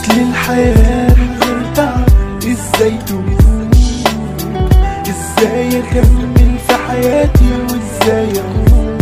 للحياة من غير تعب ازاي تقول ازاي اكمل في حياتي وازاي اقول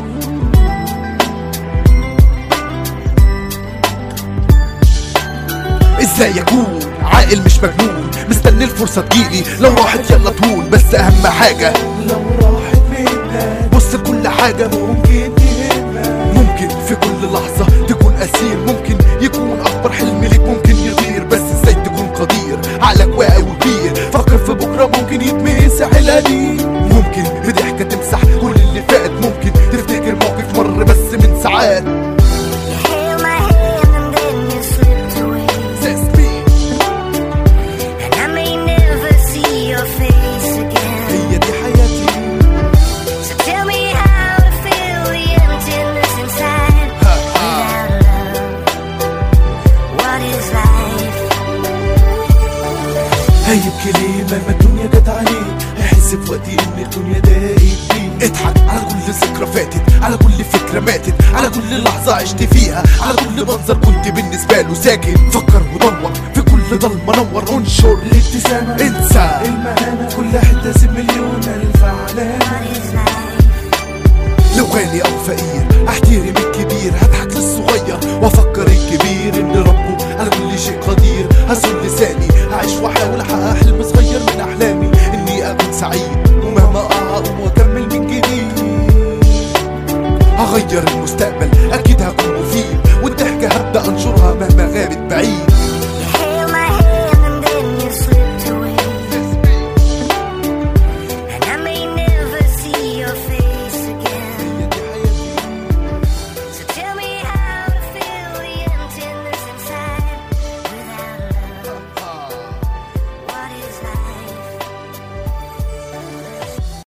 ازاي اكون عاقل مش مجنون مستني الفرصة تجيلي لو راحت يلا تهون بس اهم حاجة لو راحت منك بص كل حاجة ممكن تهمك ممكن في كل لحظة تكون أسير ممكن يكون أكبر حلم ليك ممكن يطير بس ازاي تكون قدير عقلك واعي وكبير فكر في بكرة ممكن يتمسح القديم ممكن بضحكة تمسح كل اللي فات ممكن تفتكر موقف مر بس من ساعات You held my hand and then you slipped away. Says me. And I may never see your face again. هي دي حياتي So tell me how to fill the emptiness inside. Without love, what is life? هيب كلمة ما الدنيا جت عليك هيحس في وقتي ان الدنيا ضاقت بيك اضحك على كل ذكرى فاتت على كل فكرة ماتت على كل لحظة عشت فيها على كل منظر كنت بالنسبة له ساكن فكر ودور في كل ضلمة نور انشر الابتسامة انسى المهانة كل حتة سيب مليون ألف علامة What is life? لو غني او فقير احترم الكبير هضحك للصغير وافكر الكبير ان ربه على كل شيء قدير هزل لساني هعيش واحاول احقق حلم صغير من احلامي اني اكون سعيد ومهما اقع اقوم واكمل من جديد هغير